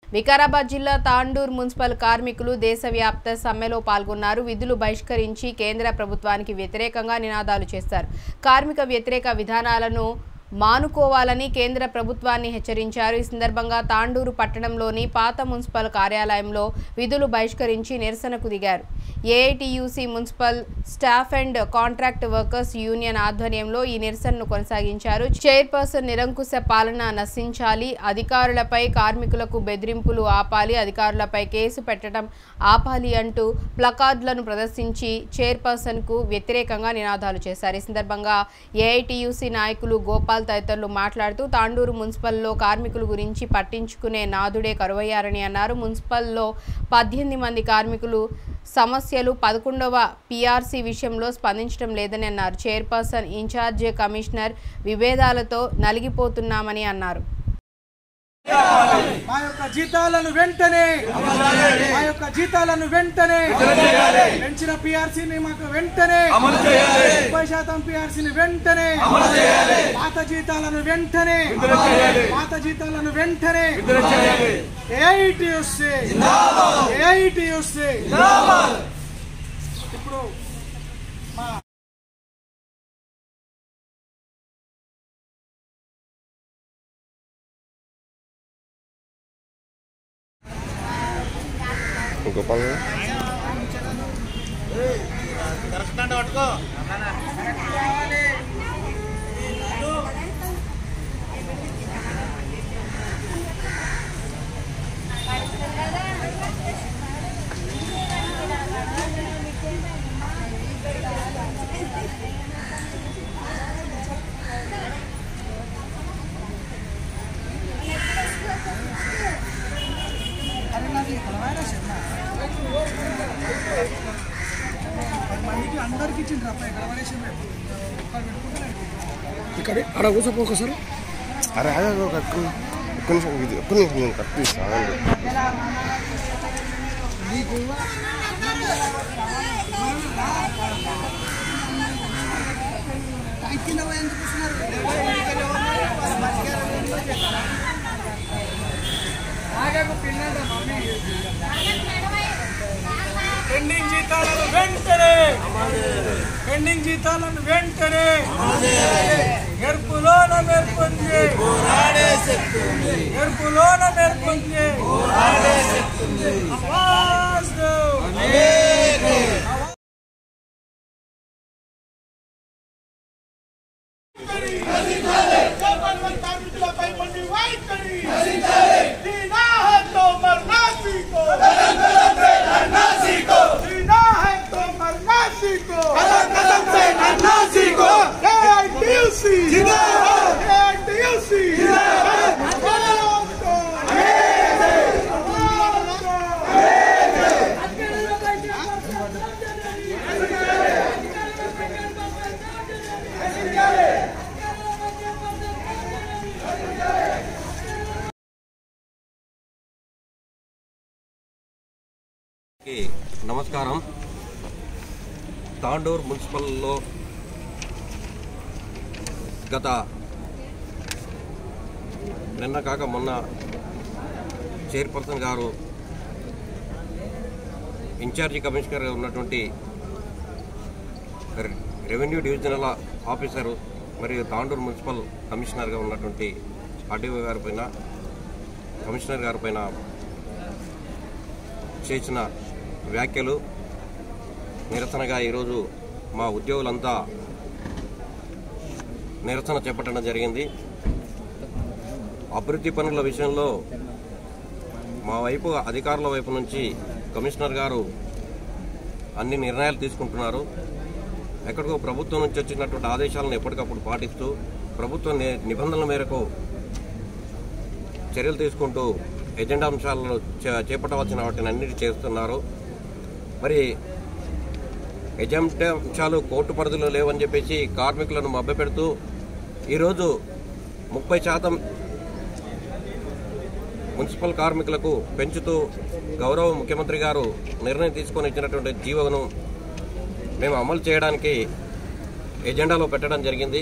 వికారాబాద్ జిల్లా తాండూర్ మున్సిపల్ కార్మికులు దేశవ్యాప్త సమ్మెలో పాల్గొన్నారు విధులు బహిష్కరించి కేంద్ర ప్రభుత్వానికి వ్యతిరేకంగా నినాదాలు చేశారు కార్మిక వ్యతిరేక విధానాలను మానుకోవాలని కేంద్ర ప్రభుత్వాన్ని హెచ్చరించారు ఈ సందర్భంగా తాండూరు పట్టణంలోని పాత మున్సిపల్ కార్యాలయంలో విధులు బహిష్కరించి నిరసనకు దిగారు AITUC municipal staff and contract workers union ఆధ్వర్యంలో ఈ నిరసనను కొనసాగించారు చైర్పర్సన్ నిరంకుశ పాలన నశించాలి అధికారులపై కార్మికులకు బెదిరింపులు ఆపాలి అధికారులపై కేసు పెట్టడం ఆపాలి అంటూ ప్లకార్డులను ప్రదర్శించి చైర్పర్సన్ కు వ్యతిరేకంగా నినాదాలు చేశారు ఈ సందర్భంగా ఏఐటియుసి నాయకులు గోపాల్ తదితరులు మాట్లాడుతూ తాండూరు మున్సిపల్లో కార్మికుల గురించి పట్టించుకునే నాదుడే కరువయ్యారని అన్నారు మున్సిపల్లో పద్దెనిమిది మంది కార్మికులు సమస్యలు పదకొండవ పీఆర్సీ విషయంలో స్పందించడం లేదని అన్నారు చైర్పర్సన్ ఇన్ఛార్జ్ కమిషనర్ విభేదాలతో నలిగిపోతున్నామని అన్నారు మా యొక్క జీతాలను వెంటనే మా యొక్క జీతాలను వెంటనే పెంచిన పిఆర్సీని మాకు వెంటనే ముప్పై శాతం పిఆర్సీని వెంటనే పాత జీతాలను వెంటనే పాత జీతాలను వెంటనే ఏఐటిఎస్సీ ఏఐటిఎస్సీ ఇప్పుడు మా గోపాల్ మందికి అందరికి ఇచ్చిండ్రు అబ్బాయి ఇక్కడ పడేసి ఇక్కడ ఆడ కూర్చోపో ఒకసారి అరే అదే ఒక ఒక్క ఒక్క నిమిషం ఇది ఒక్క నిమిషం నేను కట్ తీస్తాను పెండింగ్ జీతాలను వెంటనే పెండింగ్ జీతాలను వెంటనే ఎరుపులోన మెరుపుంది ఎరుపులోన మెరుపుంది ఆవాజ్ దో. కార్మికులపై మండి వైఖరి జీనా హై తో మర్నా సీకో जीना है तो मरना सीखो कदम से लड़ना सीखो एआईटीयूसी जिंदाबाद एआईटीयूसी जिंदाबाद आवाज दो आवाज दो కి నమస్కారం తాండూర్ మున్సిపల్లో గత నిన్న కాక మొన్న చైర్పర్సన్ గారు ఇన్ఛార్జి కమిషనర్ ఉన్నటువంటి రె- రెవెన్యూ డివిజనల్ ఆఫీసరు మరియు తాండూర్ మున్సిపల్ కమిషనర్గా ఉన్నటువంటి ఆర్డీఓ గారి పైన కమిషనర్ గారి పైన చేసిన వ్యాఖ్యలు నిరసనగా ఈరోజు మా ఉద్యోగులంతా నిరసన చేపట్టడం జరిగింది అభివృద్ధి పనుల విషయంలో మా వైపు అధికారుల వైపు నుంచి కమిషనర్ గారు అన్ని నిర్ణయాలు తీసుకుంటున్నారు ఎక్కడికో ప్రభుత్వం నుంచి వచ్చినటువంటి ఆదేశాలను ఎప్పటికప్పుడు పాటిస్తూ ప్రభుత్వ ని- నిబంధనల మేరకు చర్యలు తీసుకుంటూ ఎజెండా అంశాలను చే- చేపట్టవలసిన వాటిని అన్నిటి చేస్తున్నారు మరి ఎజెండా అంశాలు కోర్టు పరిధిలో లేవని చెప్పేసి కార్మికులను మభ్యపెడుతూ ఈరోజు ముప్పై శాతం మున్సిపల్ కార్మికులకు పెంచుతూ గౌరవ ముఖ్యమంత్రి గారు నిర్ణయం తీసుకొని ఇచ్చినటువంటి జీవోను మేము అమలు చేయడానికి ఎజెండాలో పెట్టడం జరిగింది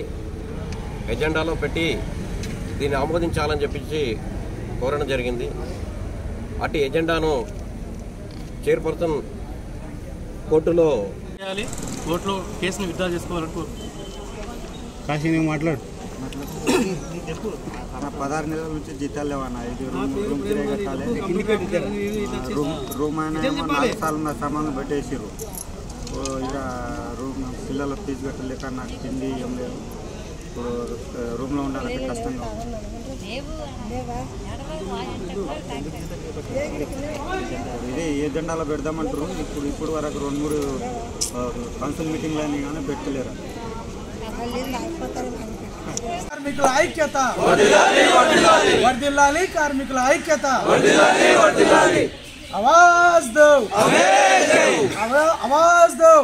ఎజెండాలో పెట్టి దీన్ని ఆమోదించాలని చెప్పేసి కోరడం జరిగింది అటు ఎజెండాను చైర్పర్సన్ కోర్టులో చేయాలి కోర్టులో కేసును విత్డ్రా చేసుకోవాలని కోరు కాశీ నువ్వు మాట్లాడు అన్న పదహారు నెలల నుంచి జీతాలు లేవన్న ఇది రూమ్ రూమ్ కిరాయి కట్టాలి రూమ్ రూమ్ అయినా ఏమో నాలుగు సార్లు నా సామాన్లు పెట్టేసారు ఇక రూమ్ పిల్లల ఫీజు కట్టలేక నాకు తిండి ఏం లేదు ఇప్పుడు రూమ్లో ఉండాలంటే కష్టంగా ఉంది ఇదే ఏ జెండాలో పెడదామంటారు ఇప్పుడు ఇప్పుడు వరకు రెండు మూడు కౌన్సిల్ మీటింగ్లు అయినా కానీ పెట్టలేరు కార్మికుల ఐక్యత వర్దిల్లాలి కార్మికుల ఐక్యత ఆవాజ్ దో అవ- ఆవాజ్ దో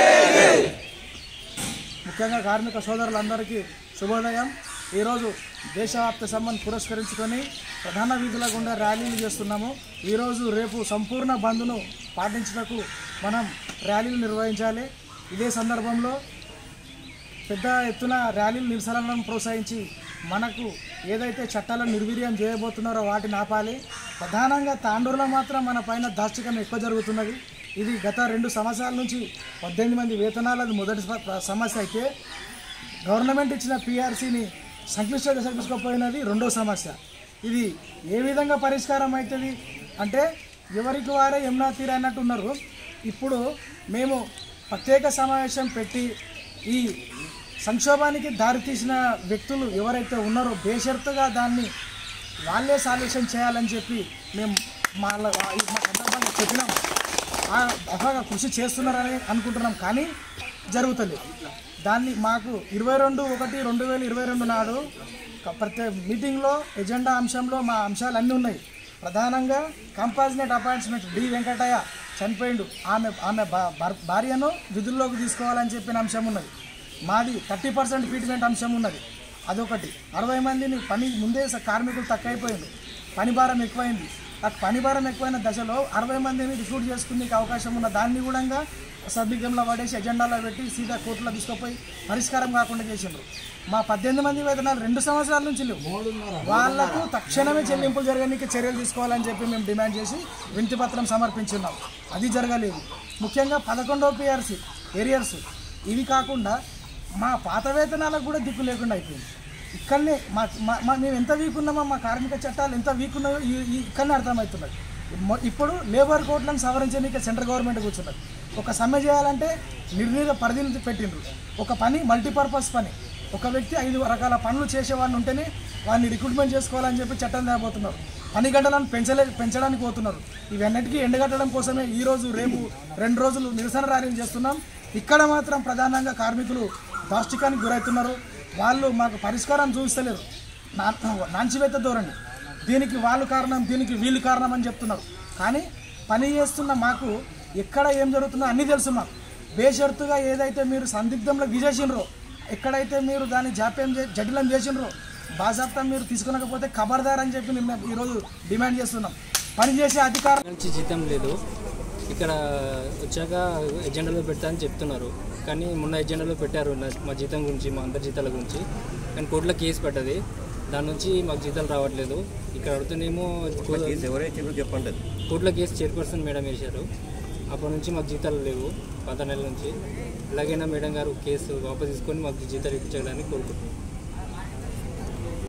ముఖ్యంగా కార్మిక సోదరులందరికీ శుభోదయం ఈరోజు దేశవ్యాప్త సమ్మెను పురస్కరించుకొని ప్రధాన వీధుల గుండా ర్యాలీలు చేస్తున్నాము ఈరోజు రేపు సంపూర్ణ బంద్ను పాటించటకు మనం ర్యాలీలు నిర్వహించాలి ఇదే సందర్భంలో పెద్ద ఎత్తున ర్యాలీలు నిరసనలను ప్రోత్సహించి మనకు ఏదైతే చట్టాలను నిర్వీర్యం చేయబోతున్నారో వాటిని ఆపాలి ప్రధానంగా తాండూరులో మాత్రం మన పైన దాష్టికం ఎక్కువ జరుగుతున్నది ఇది గత రెండు సంవత్సరాల నుంచి పద్దెనిమిది మంది వేతనాలది మొదటి స- సమస్య అయితే గవర్నమెంట్ ఇచ్చిన పిఆర్సీని సంక్లిష్ట దశకు తీసుకుపోయినది రెండో సమస్య ఇది ఏ విధంగా పరిష్కారం అవుతుంది అంటే ఎవరికి వారే యమునా తీర అన్నట్టు ఉన్నారు ఇప్పుడు మేము ప్రత్యేక సమావేశం పెట్టి ఈ సంక్షోభానికి దారితీసిన వ్యక్తులు ఎవరైతే ఉన్నారో బేషరతుగా దాన్ని వాళ్ళే సాల్యూషన్ చేయాలని చెప్పి మేము మా మా సందర్భంగా చెప్పినాం ఆ దఫాగా కృషి చేస్తున్నారని అనుకుంటున్నాం కానీ జరుగుతలేదు దాన్ని మాకు ఇరవై రెండు ఒకటి రెండు వేల ఇరవై రెండు నాడు క- ప్రతి మీటింగ్లో ఎజెండా అంశంలో మా అంశాలు అన్నీ ఉన్నాయి ప్రధానంగా కంపాజినేట్ అపాయింట్మెంట్ డి వెంకటయ్య చనిపోయిండు ఆమె ఆమె భా- భర్- భార్యను విధుల్లోకి తీసుకోవాలని చెప్పిన అంశం ఉన్నది మాది థర్టీ పర్సెంట్ ఫీట్మెంట్ అంశం ఉన్నది అదొకటి అరవై మందిని పని ముందే స- కార్మికులు తక్కువైపోయింది పని భారం ఎక్కువైంది ఆ పని భారం ఎక్కువైన దశలో అరవై మందిని రిక్రూట్ చేసుకునే అవకాశం ఉన్న దాన్ని కూడా సద్విగ్యంలో పడేసి ఎజెండాలో పెట్టి సీదా కోర్టులో తీసుకుపోయి పరిష్కారం కాకుండా చేసిండ్రు మా పద్దెనిమిది మంది వేతనాలు రెండు సంవత్సరాల నుంచి లేవు వాళ్లకు తక్షణమే చెల్లింపులు జరగడానికి చర్యలు తీసుకోవాలని చెప్పి మేము డిమాండ్ చేసి వినతి పత్రం సమర్పించున్నాం అది జరగలేదు ముఖ్యంగా పదకొండవ పిఆర్సీ ఏరియర్స్ ఇవి కాకుండా మా పాత వేతనాలకు కూడా దిక్కు లేకుండా అయిపోయింది ఇక్కడనే మా మా- మా మేము ఎంత వీక్ ఉన్నామో మా కార్మిక చట్టాలు ఎంత వీక్ ఉన్నాయో ఈ ఈ- ఇక్కడనే అర్థమవుతున్నది మొ- ఇప్పుడు లేబర్ కోడ్లను సవరించడానికి సెంట్రల్ గవర్నమెంట్ కూర్చున్నది ఒక సమ్మె చేయాలంటే నిర్ణీత పరిధిని పెట్టిండ్రు ఒక పని మల్టీపర్పస్ పని ఒక వ్యక్తి ఐదు రకాల పనులు చేసేవాడిని ఉంటేనే వాడిని రిక్రూట్మెంట్ చేసుకోవాలని చెప్పి చట్టం తేబోతున్నారు పని గంటలను పెంచలే పెంచడానికి పోతున్నారు ఇవన్నిటికీ ఎండగట్టడం కోసమే ఈ రోజు రేపు రెండు రోజులు నిరసన ర్యాలీలు చేస్తున్నాం ఇక్కడ మాత్రం ప్రధానంగా కార్మికులు దాష్టికానికి గురవుతున్నారు వాళ్ళు మాకు పరిష్కారం చూపిస్తలేరు నా నాంచివేత ధోరణి దీనికి వాళ్ళు కారణం దీనికి వీళ్ళు కారణం అని చెప్తున్నారు కానీ పని చేస్తున్న మాకు ఎక్కడ ఏం జరుగుతుందో అన్నీ తెలుసు మాకు బేషరతుగా ఏదైతే మీరు సందిగ్ధంలో విజేసినరో ఎక్కడైతే మీరు దాన్ని జాప్యం చే జటిలం చేసినరో బాజాప్తా మీరు తీసుకునకపోతే ఖబర్దార్ అని చెప్పి మేము ఈరోజు డిమాండ్ చేస్తున్నాం పని చేసే అధికారం నుంచి జీతం లేదు ఇక్కడ వచ్చాక ఎజెండాలో పెడతా అని చెప్తున్నారు కానీ మొన్న ఎజెండాలో పెట్టారు నా- మా జీతం గురించి మా అందరి జీతాల గురించి కానీ కోర్టులో కేసు పడ్డది దాని నుంచి మాకు జీతాలు రావట్లేదు ఇక్కడ అడుగుతూనేమో కేసు ఎవరైతే చెప్పండి అది. కోర్టులో కేసు చైర్పర్సన్ మేడం వేశారు అప్పటి నుంచి మాకు జీతాలు లేవు పద నెలల నుంచి ఎలాగైనా మేడం గారు కేసు వాపస్ తీసుకొని మాకు జీతాలు ఇప్పించడానికి కోరుకుంటున్నాం